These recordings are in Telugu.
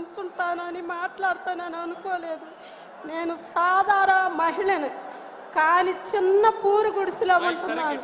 నుంచుంటానని మాట్లాడతానని అనుకోలేదు నేను సాధారణ మహిళను కానీ చిన్న పూరు గుడిసెలో ఉంటున్నాను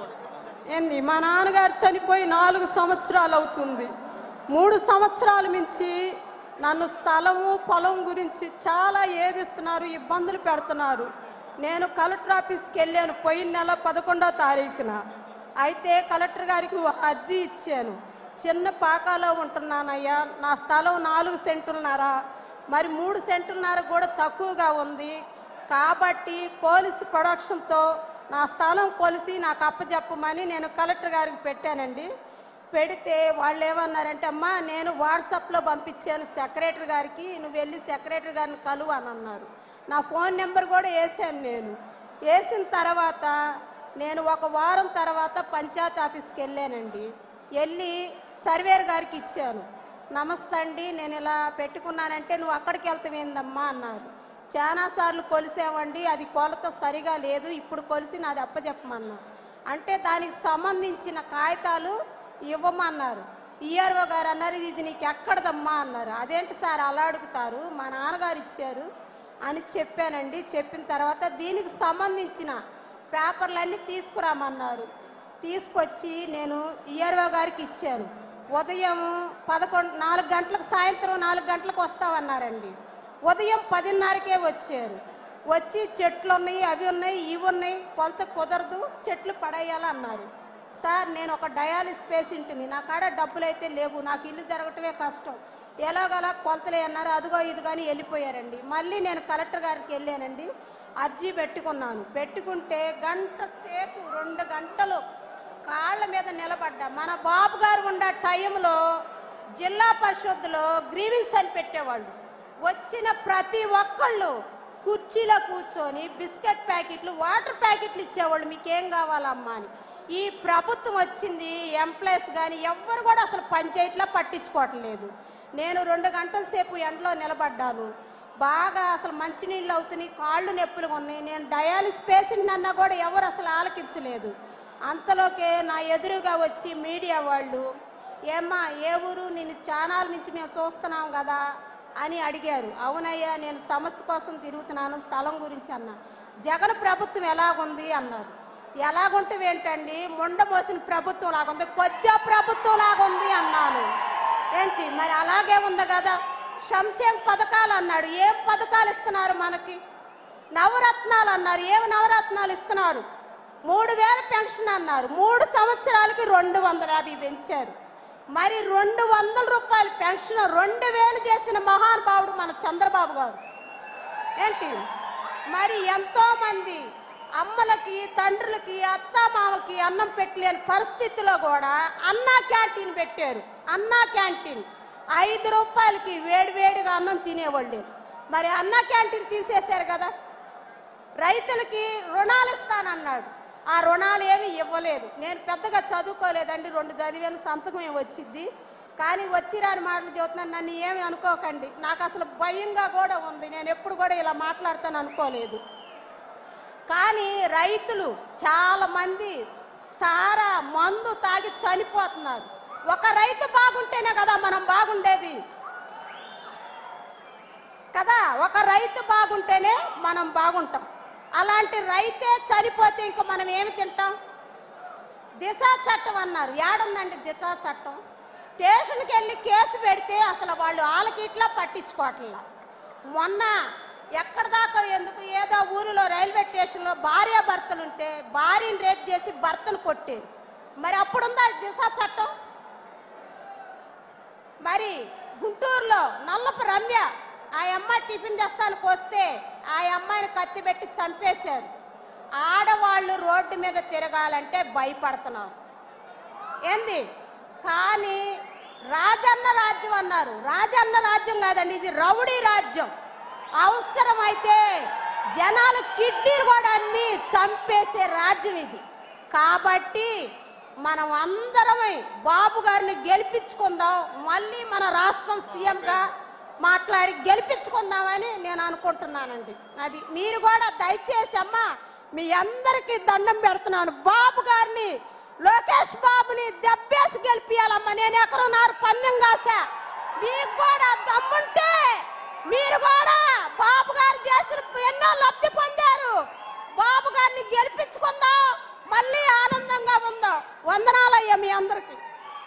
ఏంది మా నాన్నగారు చనిపోయి నాలుగు సంవత్సరాలు అవుతుంది మూడు సంవత్సరాల మించి నన్ను స్థలము పొలం గురించి చాలా ఏదిస్తున్నారు ఇబ్బందులు పెడుతున్నారు నేను కలెక్టర్ ఆఫీస్కి వెళ్ళాను పోయిన నెల పదకొండో తారీఖున అయితే కలెక్టర్ గారికి ఒక అర్జీ ఇచ్చాను చిన్న పాకాలో ఉంటున్నానయ్యా నా స్థలం నాలుగు సెంటులున్నారా మరి మూడు సెంటులున్నర కూడా తక్కువగా ఉంది కాబట్టి పోలీసు ప్రొడక్షన్తో నా స్థలం కొలిసి నాకు అప్పచెప్పమని నేను కలెక్టర్ గారికి పెట్టానండి పెడితే వాళ్ళు ఏమన్నారంటే అమ్మా నేను వాట్సాప్లో పంపించాను సెక్రటరీ గారికి నువ్వు వెళ్ళి సెక్రటరీ గారిని కలువు అని అన్నారు నా ఫోన్ నెంబర్ కూడా వేసాను నేను వేసిన తర్వాత నేను ఒక వారం తర్వాత పంచాయతీ ఆఫీస్కి వెళ్ళానండి వెళ్ళి సర్వేర్ గారికి ఇచ్చాను నమస్తే అండి నేను ఇలా పెట్టుకున్నానంటే నువ్వు అక్కడికి వెళ్తావేందమ్మా అన్నారు చాలా సార్లు కొలిసామండి అది కొలత సరిగా లేదు ఇప్పుడు కొలిసి నాది అప్పచెప్పమన్నా అంటే దానికి సంబంధించిన కాగితాలు ఇవ్వమన్నారు ఈఆర్ఓ గారు అన్నారు ఇది నీకు ఎక్కడదమ్మా అన్నారు అదేంటి సార్ అలా అడుగుతారు మా నాన్నగారు ఇచ్చారు అని చెప్పానండి చెప్పిన తర్వాత దీనికి సంబంధించిన పేపర్లన్నీ తీసుకురామన్నారు తీసుకొచ్చి నేను ఈఆర్ఓ గారికి ఇచ్చాను ఉదయం పదకొండు నాలుగు గంటలకు సాయంత్రం నాలుగు గంటలకు వస్తామన్నారండి ఉదయం పదిన్నరకే వచ్చారు వచ్చి చెట్లు ఉన్నాయి అవి ఉన్నాయి ఇవి ఉన్నాయి కొలత కుదరదు చెట్లు పడేయాలన్నారు సార్ నేను ఒక డయాలిస్ పేషెంట్ని నా కాడ డబ్బులు అయితే లేవు నాకు ఇల్లు జరగటమే కష్టం ఎలాగలా కొలతలే అన్నారు అదిగో ఇది కానీ వెళ్ళిపోయారండి మళ్ళీ నేను కలెక్టర్ గారికి వెళ్ళానండి అర్జీ పెట్టుకున్నాను పెట్టుకుంటే గంట సేపు రెండు గంటలు కాళ్ళ మీద నిలబడ్డా మన బాబు గారు ఉన్న టైంలో జిల్లా పరిషత్తులో గ్రీవిన్స్ అని పెట్టేవాళ్ళు వచ్చిన ప్రతి ఒక్కళ్ళు కుర్చీలో కూర్చొని బిస్కెట్ ప్యాకెట్లు వాటర్ ప్యాకెట్లు ఇచ్చేవాళ్ళు మీకేం కావాలమ్మా అని ఈ ప్రభుత్వం వచ్చింది ఎంప్లాయీస్ కానీ ఎవ్వరు కూడా అసలు పంచాయతీలో పట్టించుకోవట్లేదు నేను రెండు గంటల సేపు ఎండలో నిలబడ్డాను బాగా అసలు మంచినీళ్ళు అవుతున్నాయి కాళ్ళు నొప్పులుగా ఉన్నాయి నేను డయాలిస్ పేషెంట్ అన్నా కూడా ఎవరు అసలు ఆలకించలేదు అంతలోకే నా ఎదురుగా వచ్చి మీడియా వాళ్ళు ఏమ్మా ఏ ఊరు నేను ఛానల్ నుంచి మేము చూస్తున్నాం కదా అని అడిగారు అవునయ్యా నేను సమస్య కోసం తిరుగుతున్నాను స్థలం గురించి అన్నా జగన్ ప్రభుత్వం ఎలాగుంది అన్నారు ఎలాగుంటే ఏంటండి ముండ మోసిన ప్రభుత్వం లాగుంది కొద్దిగా ప్రభుత్వం లాగుంది అన్నాను ఏంటి మరి అలాగే ఉంది కదా సంక్షేమ పథకాలు అన్నాడు ఏం పథకాలు ఇస్తున్నారు మనకి నవరత్నాలు అన్నారు ఏమి నవరత్నాలు ఇస్తున్నారు మూడు వేల పెన్షన్ అన్నారు మూడు సంవత్సరాలకి రెండు వందల యాభై పెంచారు మరి రెండు వందల రూపాయల పెన్షన్ రెండు వేలు చేసిన మహానుభావుడు మన చంద్రబాబు గారు ఏంటి మరి ఎంతో మంది అమ్మలకి తండ్రులకి అత్త మామకి అన్నం పెట్టలేని పరిస్థితిలో కూడా అన్నా క్యాంటీన్ పెట్టారు అన్నా క్యాంటీన్ ఐదు రూపాయలకి వేడి వేడిగా అన్నం తినేవాళ్ళు మరి అన్నా క్యాంటీన్ తీసేశారు కదా రైతులకి రుణాలు ఇస్తానన్నాడు ఆ రుణాలు ఏమి ఇవ్వలేదు నేను పెద్దగా చదువుకోలేదండి రెండు చదివాను సంతకం ఏమి వచ్చింది కానీ వచ్చిరాని మాటలు చెబుతున్నాను నన్ను ఏమి అనుకోకండి నాకు అసలు భయంగా కూడా ఉంది నేను ఎప్పుడు కూడా ఇలా మాట్లాడతాను అనుకోలేదు కానీ రైతులు చాలా మంది సారా మందు తాగి చనిపోతున్నారు ఒక రైతు బాగుంటేనే కదా మనం బాగుండేది కదా ఒక రైతు బాగుంటేనే మనం బాగుంటాం అలాంటి రైతే చనిపోతే ఇంక మనం ఏమి తింటాం దిశ చట్టం అన్నారు ఏడుందండి దిశ చట్టం స్టేషన్కి వెళ్ళి కేసు పెడితే అసలు వాళ్ళు వాళ్ళకి ఇట్లా పట్టించుకోవట్లా మొన్న ఎక్కడ దాకా ఎందుకు ఏదో ఊరిలో రైల్వే స్టేషన్లో భార్య భర్తలు ఉంటే భార్యని రేప్ చేసి భర్తను కొట్టేది మరి అప్పుడుందా దిశ చట్టం మరి గుంటూరులో నల్లపు రమ్య ఆ అమ్మాయి టిఫిన్ తెస్తానికి వస్తే ఆ అమ్మాయిని కత్తి పెట్టి చంపేశారు ఆడవాళ్ళు రోడ్డు మీద తిరగాలంటే భయపడుతున్నారు ఏంది కానీ రాజన్న రాజ్యం అన్నారు రాజన్న రాజ్యం కాదండి ఇది రౌడీ రాజ్యం అవసరమైతే జనాలు కిడ్నీలు కూడా అమ్మి చంపేసే రాజ్యం ఇది కాబట్టి మనం అందరమే బాబు గారిని గెలిపించుకుందాం మళ్ళీ మన రాష్ట్రం సీఎంగా మాట్లాడి గెలిపించుకుందామని నేను అనుకుంటున్నానండి అది మీరు కూడా దయచేసి అమ్మా మీ అందరికీ దండం పెడుతున్నాను బాబు గారిని లోకేష్ బాబుని దెబ్బేసి గెలిపియాలమ్మా నేను ఎక్కడున్నారు పందెం కాసా మీకు కూడా దమ్ముంటే మీరు కూడా బాబు గారు చేసిన ఎన్నో లబ్ధి పొందారు బాబు గారిని గెలిపించుకుందాం మళ్ళీ ఆనందంగా ఉందాం వందనాలయ్యా మీ అందరికి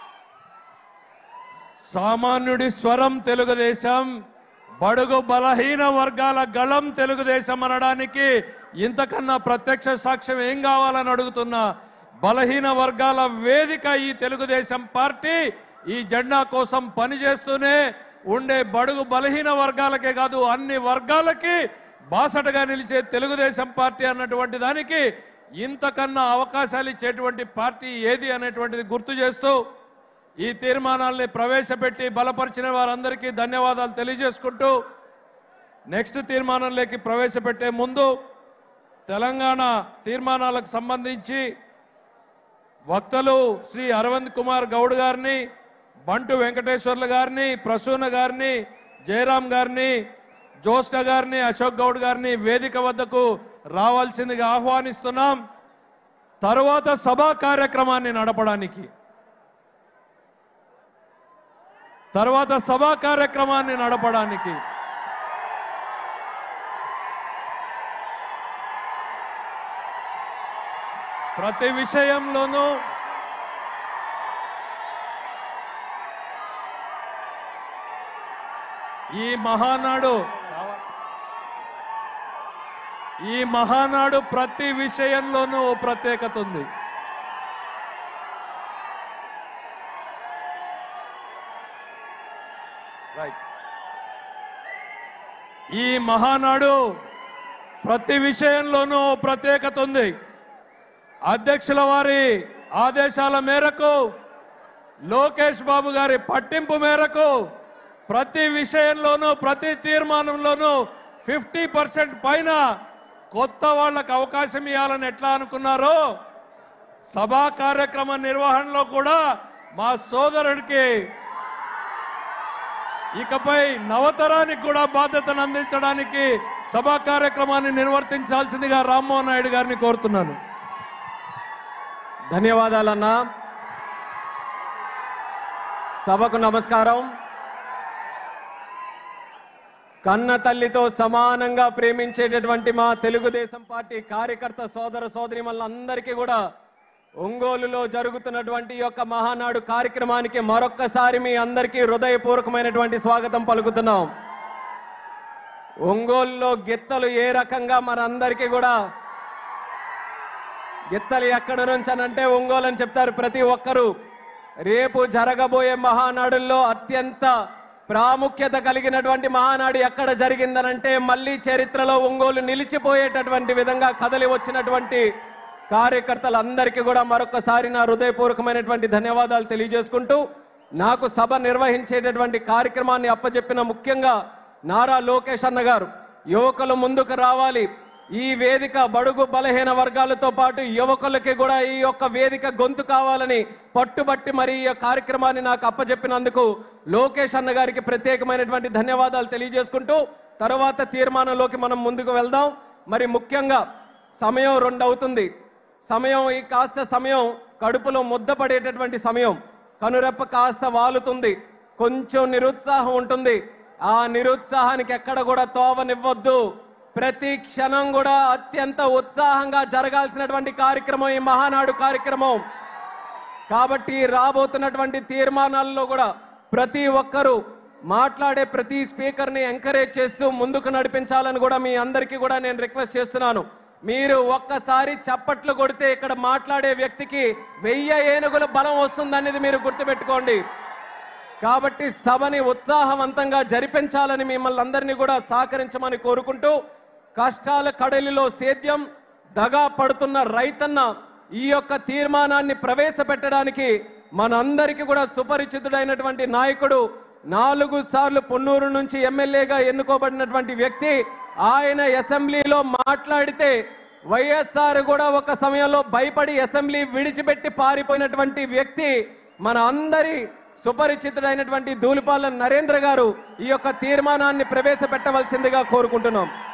సామాన్యుడి స్వరం తెలుగుదేశం బడుగు బలహీన వర్గాల గళం తెలుగుదేశం అనడానికి ఇంతకన్నా ప్రత్యక్ష సాక్ష్యం ఏం కావాలని అడుగుతున్నా బలహీన వర్గాల వేదిక ఈ తెలుగుదేశం పార్టీ ఈ జెండా కోసం పనిచేస్తూనే ఉండే బడుగు బలహీన వర్గాలకే కాదు అన్ని వర్గాలకి బాసటగా నిలిచే తెలుగుదేశం పార్టీ అన్నటువంటి దానికి ఇంతకన్నా అవకాశాలు ఇచ్చేటువంటి పార్టీ ఏది అనేటువంటిది గుర్తు చేస్తూ ఈ తీర్మానాల్ని ప్రవేశపెట్టి బలపరిచిన వారందరికీ ధన్యవాదాలు తెలియజేసుకుంటూ నెక్స్ట్ తీర్మానంలోకి ప్రవేశపెట్టే ముందు తెలంగాణ తీర్మానాలకు సంబంధించి వక్తలు శ్రీ అరవింద్ కుమార్ గౌడ్ గారిని బంటు వెంకటేశ్వర్లు గారిని ప్రసూన గారిని జయరాం గారిని జ్యోష్ణ గారిని అశోక్ గౌడ్ గారిని వేదిక వద్దకు రావాల్సిందిగా ఆహ్వానిస్తున్నాం తరువాత సభా కార్యక్రమాన్ని నడపడానికి తర్వాత సభా కార్యక్రమాన్ని నడపడానికి ప్రతి విషయంలోనూ ఈ మహానాడు ఈ మహానాడు ప్రతి విషయంలోనూ ఓ ప్రత్యేకత ఉంది రైట్ ఈ మహానాడు ప్రతి విషయంలోనూ ఓ ప్రత్యేకత ఉంది అధ్యక్షుల వారి ఆదేశాల మేరకు లోకేష్ బాబు గారి పట్టింపు మేరకు ప్రతి విషయంలోనూ ప్రతి తీర్మానంలోనూ ఫిఫ్టీ పర్సెంట్ పైన కొత్త వాళ్ళకు అవకాశం ఇవ్వాలని ఎట్లా అనుకున్నారో సభా కార్యక్రమ నిర్వహణలో కూడా మా సోదరుడికి ఇకపై నవతరానికి కూడా బాధ్యతను అందించడానికి సభా కార్యక్రమాన్ని నిర్వర్తించాల్సిందిగా రామ్మోహన్ నాయుడు గారిని కోరుతున్నాను ధన్యవాదాలన్నా సభకు నమస్కారం కన్న తల్లితో సమానంగా ప్రేమించేటటువంటి మా తెలుగుదేశం పార్టీ కార్యకర్త సోదర సోదరి అందరికీ కూడా ఒంగోలులో జరుగుతున్నటువంటి ఈ యొక్క మహానాడు కార్యక్రమానికి మరొక్కసారి మీ అందరికీ హృదయపూర్వకమైనటువంటి స్వాగతం పలుకుతున్నాం ఒంగోలులో గిత్తలు ఏ రకంగా మనందరికీ కూడా గిత్తలు ఎక్కడ నుంచి అని అంటే ఒంగోలు అని చెప్తారు ప్రతి ఒక్కరూ రేపు జరగబోయే మహానాడుల్లో అత్యంత ప్రాముఖ్యత కలిగినటువంటి మహానాడు ఎక్కడ జరిగిందనంటే మళ్ళీ చరిత్రలో ఒంగోలు నిలిచిపోయేటటువంటి విధంగా కదలి వచ్చినటువంటి కార్యకర్తలందరికీ కూడా మరొకసారి నా హృదయపూర్వకమైనటువంటి ధన్యవాదాలు తెలియజేసుకుంటూ నాకు సభ నిర్వహించేటటువంటి కార్యక్రమాన్ని అప్పచెప్పిన ముఖ్యంగా నారా లోకేష్ అన్న గారు యువకులు ముందుకు రావాలి ఈ వేదిక బడుగు బలహీన వర్గాలతో పాటు యువకులకి కూడా ఈ యొక్క వేదిక గొంతు కావాలని పట్టుబట్టి మరి ఈ కార్యక్రమాన్ని నాకు అప్పచెప్పినందుకు లోకేష్ అన్న గారికి ప్రత్యేకమైనటువంటి ధన్యవాదాలు తెలియజేసుకుంటూ తర్వాత తీర్మానంలోకి మనం ముందుకు వెళ్దాం మరి ముఖ్యంగా సమయం రెండు అవుతుంది సమయం ఈ కాస్త సమయం కడుపులో ముద్ద పడేటటువంటి సమయం కనురెప్ప కాస్త వాలుతుంది కొంచెం నిరుత్సాహం ఉంటుంది ఆ నిరుత్సాహానికి ఎక్కడ కూడా తోవనివ్వద్దు ప్రతి క్షణం కూడా అత్యంత ఉత్సాహంగా జరగాల్సినటువంటి కార్యక్రమం ఈ మహానాడు కార్యక్రమం కాబట్టి రాబోతున్నటువంటి తీర్మానాల్లో కూడా ప్రతి ఒక్కరూ మాట్లాడే ప్రతి స్పీకర్ని ఎంకరేజ్ చేస్తూ ముందుకు నడిపించాలని కూడా మీ అందరికీ కూడా నేను రిక్వెస్ట్ చేస్తున్నాను మీరు ఒక్కసారి చప్పట్లు కొడితే ఇక్కడ మాట్లాడే వ్యక్తికి వెయ్యి ఏనుగుల బలం వస్తుందనేది మీరు గుర్తుపెట్టుకోండి కాబట్టి సభని ఉత్సాహవంతంగా జరిపించాలని మిమ్మల్ని అందరినీ కూడా సహకరించమని కోరుకుంటూ కష్టాల కడలిలో సేద్యం దగా పడుతున్న రైతన్న ఈ యొక్క తీర్మానాన్ని ప్రవేశపెట్టడానికి మనందరికీ కూడా సుపరిచితుడైనటువంటి నాయకుడు నాలుగు సార్లు పొన్నూరు నుంచి ఎమ్మెల్యేగా ఎన్నుకోబడినటువంటి వ్యక్తి ఆయన అసెంబ్లీలో మాట్లాడితే వైఎస్ఆర్ కూడా ఒక సమయంలో భయపడి అసెంబ్లీ విడిచిపెట్టి పారిపోయినటువంటి వ్యక్తి మన అందరి సుపరిచితుడైనటువంటి ధూళిపాల నరేంద్ర గారు ఈ యొక్క తీర్మానాన్ని ప్రవేశపెట్టవలసిందిగా కోరుకుంటున్నాం